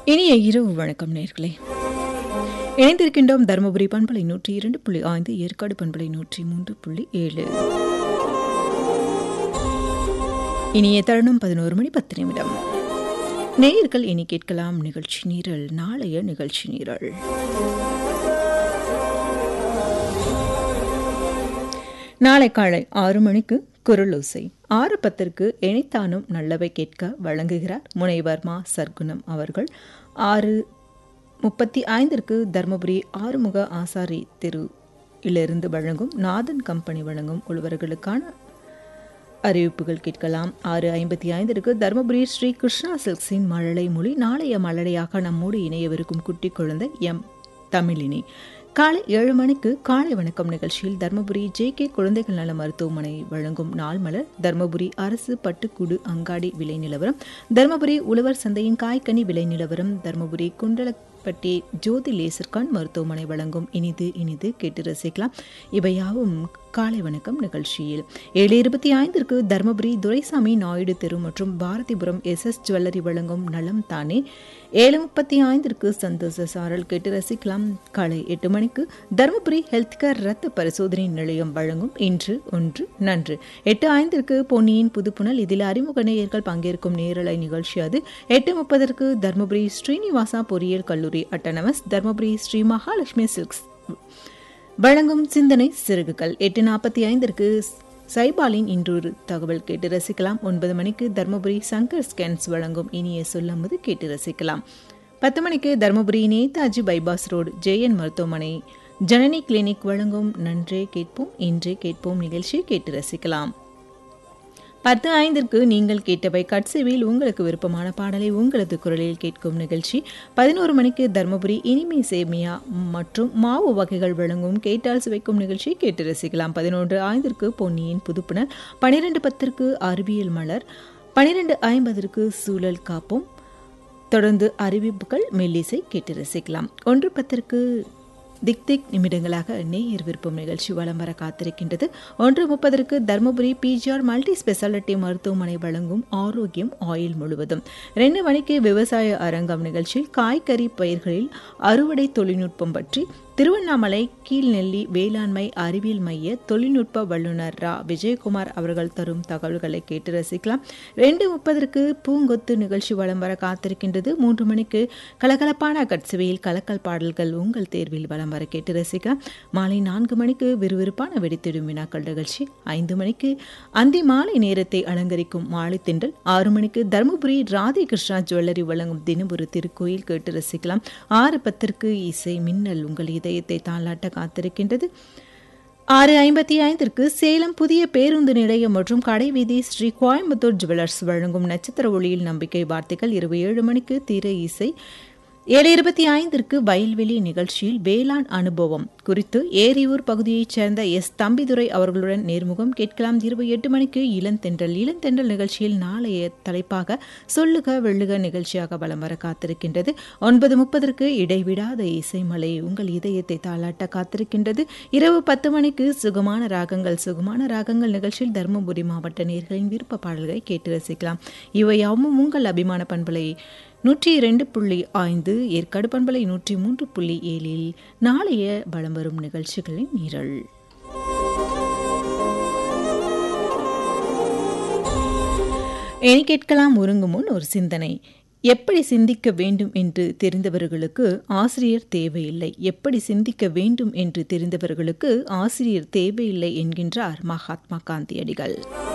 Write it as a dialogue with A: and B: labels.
A: இனிய இரவு வணக்கம் நேர்களே இணைந்திருக்கின்றோம் தருமபுரி பண்பலை நூற்றி இரண்டு புள்ளி ஐந்து ஏற்காடு பண்பலை நூற்றி மூன்று புள்ளி ஏழு இனிய தருணம் பதினோரு மணி பத்து நிமிடம் நேயர்கள் இனி கேட்கலாம் நிகழ்ச்சி நீரல் நாளைய நிகழ்ச்சி நீரல் நாளை காலை ஆறு மணிக்கு குரலோசை ஆறு பத்திற்கு இணைத்தானும் நல்லவை கேட்க வழங்குகிறார் முனைவர் மா சர்க்குணம் அவர்கள் ஆறு முப்பத்தி ஐந்திற்கு தருமபுரி ஆறுமுக ஆசாரி தெரு இலிருந்து வழங்கும் நாதன் கம்பெனி வழங்கும் உழவர்களுக்கான அறிவிப்புகள் கேட்கலாம் ஆறு ஐம்பத்தி ஐந்திற்கு தருமபுரி ஸ்ரீ கிருஷ்ணா சில்க்ஸின் மழலை மொழி நாளைய மழலையாக நம்மோடு இணையவிருக்கும் குட்டி குழந்தை எம் தமிழினி காலை ஏழு மணிக்கு காலை வணக்கம் நிகழ்ச்சியில் தருமபுரி ஜே கே குழந்தைகள் நல மருத்துவமனை வழங்கும் நாள் மலர் தருமபுரி அரசு பட்டுக்கூடு அங்காடி விலை நிலவரம் தருமபுரி உழவர் சந்தையின் காய்கனி விலை நிலவரம் தருமபுரி குண்டலப்பட்டி ஜோதி லேசர்கான் மருத்துவமனை வழங்கும் இனிது இனிது கேட்டு ரசிக்கலாம் இவையாவும் காலை வணக்கம் நிகழ்ச்சியில் ஏழு இருபத்தி ஐந்திற்கு தருமபுரி துரைசாமி நாயுடு தெரு மற்றும் பாரதிபுரம் எஸ் எஸ் ஜுவல்லரி வழங்கும் நலம் தானே ஏழு முப்பத்தி ஐந்திற்கு சந்தோஷ சாரல் கேட்டு ரசிக்கலாம் காலை எட்டு மணிக்கு தருமபுரி ஹெல்த் கேர் ரத்த பரிசோதனை நிலையம் வழங்கும் இன்று ஒன்று நன்று எட்டு ஐந்திற்கு பொன்னியின் புதுப்புணல் இதில் அறிமுக நேயர்கள் பங்கேற்கும் நேரலை நிகழ்ச்சி அது எட்டு முப்பதற்கு தருமபுரி ஸ்ரீனிவாசா பொறியியல் கல்லூரி அட்டனமஸ் தருமபுரி ஸ்ரீ மகாலட்சுமி சில்க்ஸ் வழங்கும் சிந்தனை சிறகுகள் எட்டு நாற்பத்தி ஐந்திற்கு சைபாலின் இன்றொரு தகவல் கேட்டு ரசிக்கலாம் ஒன்பது மணிக்கு தருமபுரி சங்கர் ஸ்கேன்ஸ் வழங்கும் இனிய சொல்லமுது கேட்டு ரசிக்கலாம் பத்து மணிக்கு Dharmapuri Netaji bypass road JN மருத்துவமனை ஜனனி கிளினிக் வழங்கும் நன்றே கேட்போம் இன்றே கேட்போம் நிகழ்ச்சி கேட்டு ரசிக்கலாம் பத்து ஐந்திற்கு நீங்கள் கேட்டவை கட்சேவியில் உங்களுக்கு விருப்பமான பாடலை உங்களது குரலில் கேட்கும் நிகழ்ச்சி பதினோரு மணிக்கு தருமபுரி இனிமை சேமியா மற்றும் மாவு வகைகள் வழங்கும் கேட்டால் சுவைக்கும் நிகழ்ச்சி கேட்டு ரசிக்கலாம் பதினொன்று ஐந்திற்கு பொன்னியின் புதுப்புணர் பனிரெண்டு பத்திற்கு அறிவியல் மலர் பனிரெண்டு ஐம்பதற்கு சூழல் காப்போம் தொடர்ந்து அறிவிப்புகள் மெல்லிசை கேட்டு ரசிக்கலாம் ஒன்று பத்திற்கு திக் திக் நிமிடங்களாக நேயர் விருப்பம் நிகழ்ச்சி வலம் வர காத்திருக்கின்றது ஒன்று முப்பதற்கு தருமபுரி பிஜிஆர் மல்டி ஸ்பெஷாலிட்டி மருத்துவமனை வழங்கும் ஆரோக்கியம் ஆயில் முழுவதும் ரெண்டு மணிக்கு விவசாய அரங்கம் நிகழ்ச்சியில் காய்கறி பயிர்களில் அறுவடை தொழில்நுட்பம் பற்றி திருவண்ணாமலை கீழ்நெல்லி வேளாண்மை அறிவியல் மைய தொழில்நுட்ப வல்லுநர் ரா விஜயகுமார் அவர்கள் தரும் தகவல்களை கேட்டு ரசிக்கலாம் ரெண்டு முப்பதற்கு பூங்கொத்து நிகழ்ச்சி வலம் வர காத்திருக்கின்றது மூன்று மணிக்கு கலகலப்பான கட்சுவையில் கலக்கல் பாடல்கள் உங்கள் தேர்வில் வலம் வர கேட்டு ரசிக்கலாம் மாலை நான்கு மணிக்கு விறுவிறுப்பான வெடித்திடும் வினாக்கள் நிகழ்ச்சி ஐந்து மணிக்கு அந்தி மாலை நேரத்தை அலங்கரிக்கும் மாலை திண்டல் ஆறு மணிக்கு தருமபுரி ராதே கிருஷ்ணா ஜுவல்லரி வழங்கும் தினமொரு திருக்கோயில் கேட்டு ரசிக்கலாம் ஆறு பத்திற்கு இசை மின்னல் உங்கள் இதயத்தை தாளாட்ட காத்திருக்கின்றது ஆறு ஐம்பத்தி ஐந்திற்கு சேலம் புதிய பேருந்து நிலையம் மற்றும் கடைவீதி ஸ்ரீ கோயம்புத்தூர் ஜுவல்லர்ஸ் வழங்கும் நட்சத்திர ஒளியில் நம்பிக்கை வார்த்தைகள் இருபது ஏழு மணிக்கு தீர இசை ஏழு இருபத்தி ஐந்திற்கு வயல்வெளி நிகழ்ச்சியில் வேளாண் அனுபவம் குறித்து ஏரியூர் பகுதியைச் சேர்ந்த எஸ் தம்பிதுரை அவர்களுடன் நேர்முகம் கேட்கலாம் இருபது எட்டு மணிக்கு இளந்தென்றல் இளந்தென்றல் நிகழ்ச்சியில் நாளைய தலைப்பாக சொல்லுக வெள்ளுக நிகழ்ச்சியாக வலம் வர காத்திருக்கின்றது ஒன்பது முப்பதற்கு இடைவிடாத இசைமலை உங்கள் இதயத்தை தாளாட்ட காத்திருக்கின்றது இரவு பத்து மணிக்கு சுகமான ராகங்கள் சுகமான ராகங்கள் நிகழ்ச்சியில் தருமபுரி மாவட்ட நேர்களின் விருப்ப பாடல்களை கேட்டு ரசிக்கலாம் இவையாவும் உங்கள் அபிமான பண்பலை நூற்றி இரண்டு புள்ளி ஐந்து ஏற்காடு பண்பலை நூற்றி மூன்று புள்ளி ஏழில் நாளைய வளம் வரும் நிகழ்ச்சிகளின் நிரல் இனி கேட்கலாம் ஒருங்கும் முன் ஒரு சிந்தனை எப்படி சிந்திக்க வேண்டும் என்று தெரிந்தவர்களுக்கு ஆசிரியர் தேவையில்லை எப்படி சிந்திக்க வேண்டும் என்று தெரிந்தவர்களுக்கு ஆசிரியர் தேவையில்லை என்கின்றார் மகாத்மா காந்தியடிகள்